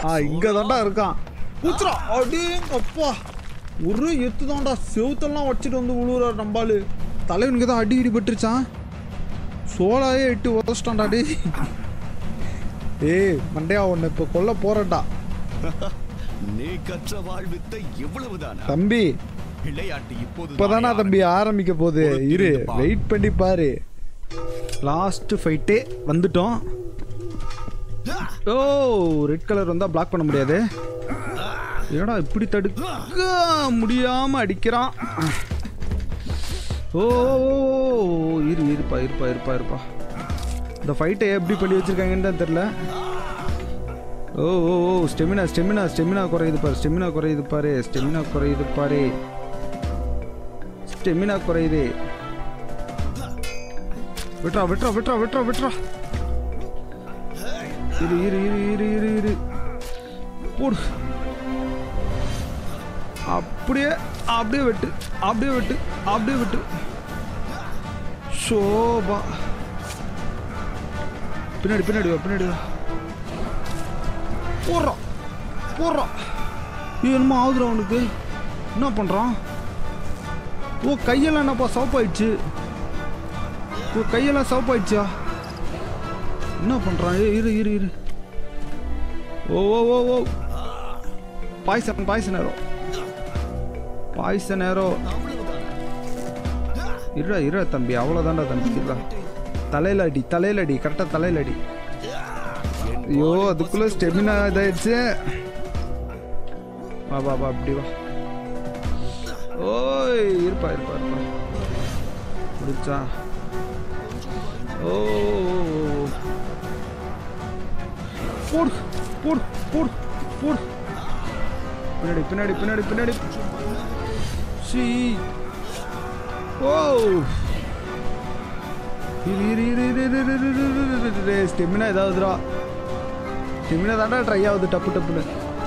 ஆ இங்க தான்டா இருக்கான் பூச்சுரா அடேங்கப்பா ஒரு எத்து தான்டா செவுத்தெல்லாம் வச்சுட்டு வந்து விழுவுறாரு நம்பாலு தலைவனுக்கு தான் அடி இடி பட்டுருச்சான் சோலாயே எட்டு உதச்சிட்டான்டா டேய் ஏய் மண்டையா உன்னை இப்போ கொல்ல போறேன்டா நீ கற்ற வாழ்வித்தை இவ்வளவுதானா தம்பி விளையாட்டு இப்போது இப்போதானா தம்பி ஆரம்பிக்க போகுது இரு வெயிட் பண்ணி பாரு லாஸ்ட் ஃபைட்டே வந்துட்டோம் ஓ ரெட் கலர் வந்தா பிளாக் பண்ண முடியாது ஏடா இப்படி தடுக்க முடியாம அடிக்கிறான் ஓ இரு இருப்பா இருப்பா இருப்பா இருப்பா இந்த ஃபைட்டை எப்படி பண்ணி வச்சிருக்காங்கன்னு தான் தெரில ஓ ஓ ஓ ஸ்டெமினா ஸ்டெமினா ஸ்டெமினா குறையுது பாரு ஸ்டெமினா குறையுது பாரு ஸ்டெமினா குறையுது பாரு ஸ்டெமினா குறையுது விட்றா விட்றா விட்றா விட்றா விட்றா இரு இரு இரு இரு இரு இரு போடு அப்படியே அப்படியே வெட்டு அப்படியே வெட்டு அப்படியே வெட்டு சோபா பின்னாடி பின்னாடி வா பின்னாடி வா போடுறான் போடுறான் இது என்னமோ ஆகுதுடா அவனுக்கு என்ன பண்ணுறான் ஓ கையெல்லாம் என்னப்பா சவப்பாயிடுச்சு ஓ கையெல்லாம் சவப்பாயிடுச்சா என்ன பண்ணுறான் ஏ இரு இரு இரு ஓ ஓ ஓ ஓ பாய்சன் பாய்சன் நேரோ பாய்சன் நேரோ இருடா இருடா தம்பி அவ்வளோதான்டா தம்பி இருடா தலையில அடி தலையில அடி கரெக்டாக தலையில அடி ஐயோ அதுக்குள்ள ஸ்டெமினா இதாயிடுச்சு வா வா வா அப்படி வா ஓய் இருப்பா இருப்பா இருப்பா முடிச்சா ஓ போடு போடு போடு போடு பின்னாடி பின்னாடி பின்னாடி பின்னாடி சி ஓ இரு இரு இரு இரு இரு இரு இரு இரு இரு இரு இரு ஸ்டெமினா ஏதாவதுடா ஸ்டெமினா தாண்டா ட்ரை ஆகுது டப்பு டப்புன்னு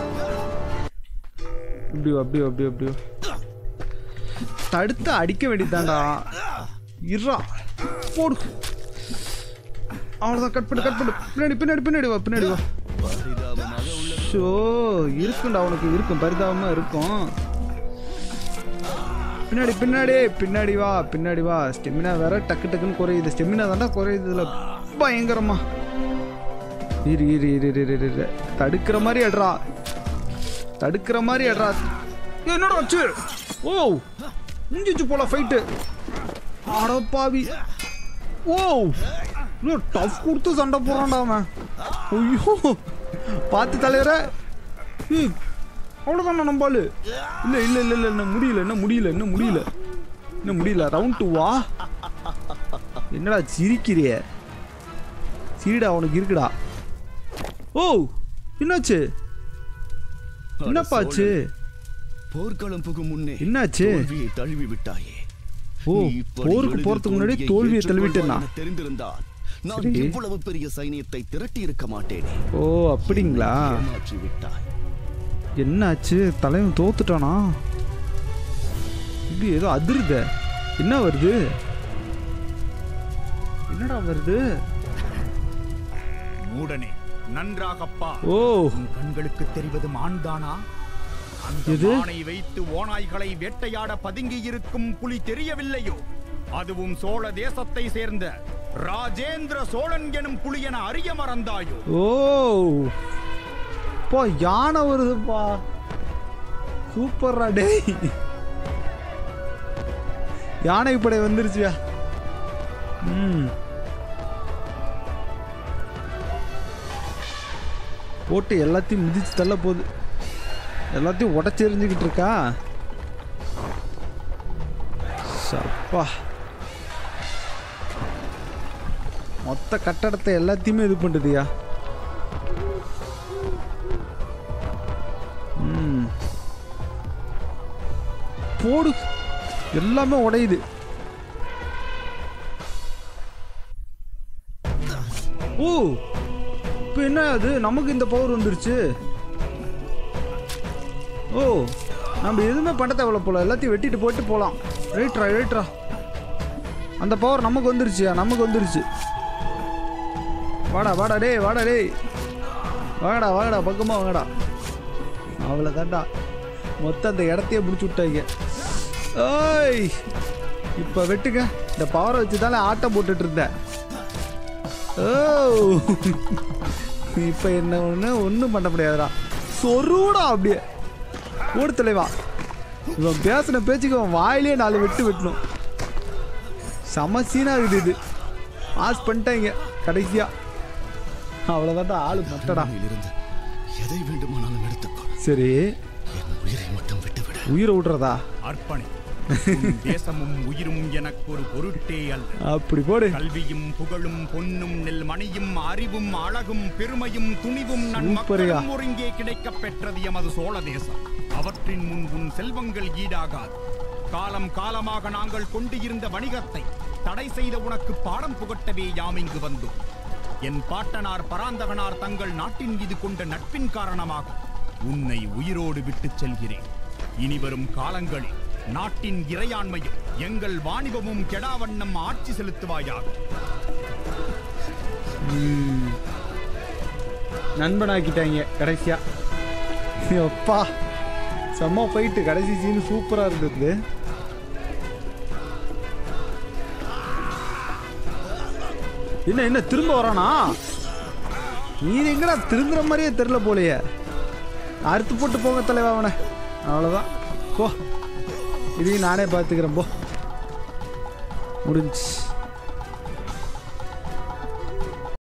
இப்படி வா, அப்படி வா, அப்படி வா, அப்படி வா. தடுத்து அடிக்க வேண்டியதாண்டா இருறா போடு அவ்வளோதான் கட் பண்ணு கட் பண்ணு பின்னாடி பின்னாடி பின்னாடி வா பின்னாடி வா பரிதாபமாக உள்ளது ஷோ இருக்கும்டா அவனுக்கு இருக்கும் பரிதாபமாக இருக்கும் பின்னாடி பின்னாடி பின்னாடி வா பின்னாடி வா ஸ்டெமினா வேற டக்கு டக்குன்னு குறையுது ஸ்டெமினா தாண்டா குறையுது இதுல பயங்கரமா இரு இரு இரு இரு இரு, இரு தடுக்கிற மாதிரி அட்ரா தடுக்கிற மாதிரி அட்ரா ஏய், என்னடா ஆச்சு ஓ முடிஞ்சிச்சு போல ஃபைட்டு அடப்பாவி ஓ இன்னும் டஃப் கொடுத்து சண்டை போடுறான்டா அவன் ஐயோ பார்த்து தலைவர ஏய் அவ்வளோதாண்ணா நம்பாலு இல்லை இல்லை இல்லை இல்லை இன்னும் முடியல இன்னும் முடியல இன்னும் முடியல இன்னும் முடியல ரவுண்ட் டூ வா என்னடா சிரிக்கிறிய சிரிடா உனக்கு இருக்குடா ஓ என்னாச்சு என்னப்பா ஆச்சு போர்க்களம் புகும் முன்னே என்னாச்சு? தோல்வியை தழுவி விட்டாயே ஓ நீ இப்படி போருக்கு எளிதில் போறதுக்கு முன்னாடி தோல்வியை தோல்வியை ஏற்றுக்கொள்வாய் தழுவிட்டேன்னா என தெரிந்திருந்தால் நான் சரி. இவ்வளவு பெரிய சைனியத்தை திரட்டி இருக்க மாட்டேனே ஓ அப்படிங்களா ஏமாற்றி விட்டாய் என்னாச்சு தலைவன் தோத்துட்டானா இது ஏதோ அதிருத என்ன வருது என்னடா வருது மூடனே நன்றாகப்பா ஓ உன் கண்களுக்கு தெரிவது மான்தானா அந்த எது? மானை வைத்து ஓநாய்களை வேட்டையாட பதுங்கி இருக்கும் புலி தெரியவில்லையோ அதுவும் சோழ தேசத்தை சேர்ந்த ராஜேந்திர சோழன் எனும் புலி என அறிய மறந்தாயோ ஓ போ யானை வருதுப்பா சூப்பர்ரா டேய் யானை படை வந்துருச்சியா ம் போட்டு எல்லாத்தையும் மிதிச்சு தள்ள போகுது எல்லாத்தையும் உடச்சி எறிஞ்சுக்கிட்டு இருக்கா சப்பா மொத்த கட்டடத்தை எல்லாத்தையுமே இது பண்ணுதுயா ம். போடு எல்லாமே உடையுது ஓ இப்போ என்ன அது நமக்கு இந்த பவர் வந்துருச்சு ஓ நம்ம எதுவுமே பண்ண தேவையில்ல போல எல்லாத்தையும் வெட்டிட்டு போட்டு போகலாம் ரைட்ரா ரைட்ரா அந்த பவர் நமக்கு வந்துருச்சியா நமக்கு வந்துருச்சு வாடா வாடா டேய் வாடா டேய் வாங்கடா வாங்கடா பக்கமா வாங்கடா அவ்வளோதான்டா மொத்தம் அந்த இடத்தையே முடிச்சு விட்டாங்க ஓய் இப்போ வெட்டுங்க இந்த பவரை வச்சு தானே ஆட்டம் போட்டுட்டு இருந்தேன் ஓ இப்போ என்ன ஒன்று ஒன்றும் பண்ண முடியாதுடா சொருடா அப்படியே ஓடு தலைவா இவன் பேசின பேச்சுக்கு அவன் வாயிலே நாலு வெட்டு வெட்டணும் செம சீனாகுது இது பாஸ் பண்ணிட்டாங்க கடைசியா அவ்வளோதான்டா ஆளு மட்டடா இருந்து எதை வேண்டுமானாலும் எடுத்துக்கோ சரி என் உயிரை மட்டும் விட்டுவிடு உயிரை விட்றதா அர்ப்பணி உன் தேசமும் உயிரும் எனக்கு ஒரு பொருட்டே அல்ல அப்படி போடு கல்வியும் புகழும் பொன்னும் நெல் மணியும் அறிவும் அழகும் பெருமையும் துணிவும் சூப்பர்யா. நன்மக்களும் ஒருங்கே கிடைக்கப் பெற்றது எமது சோழ தேசம் அவற்றின் முன் உன் செல்வங்கள் ஈடாகாது காலம் காலமாக நாங்கள் கொண்டு இருந்த வணிகத்தை தடை செய்த உனக்கு பாடம் புகட்டவே யாம் இங்கு வந்தோம் என் பாட்டனார் பராந்தகனார் தங்கள் நாட்டின் மீது கொண்ட நட்பின் காரணமாக உன்னை உயிரோடு விட்டுச் செல்கிறேன் இனிவரும் காலங்களில் நாட்டின் இறையாண்மையும் எங்கள் வாணிபமும் கெடாவண்ணம் ஆட்சி செலுத்துவாயாக நண்பனாக்கிட்டாங்க கடைசியா அப்பா செம்ம போயிட்டு கடைசி சீன் சூப்பரா இருந்தது என்ன என்ன திரும்ப வரானா நீ எங்கடா திருந்துற மாதிரியே தெரில போலையே அறுத்து போட்டு போங்க தலைவா அவனை அவ்வளோதான் போ இதையும் நானே பார்த்துக்கிறேன் போ முடிஞ்சு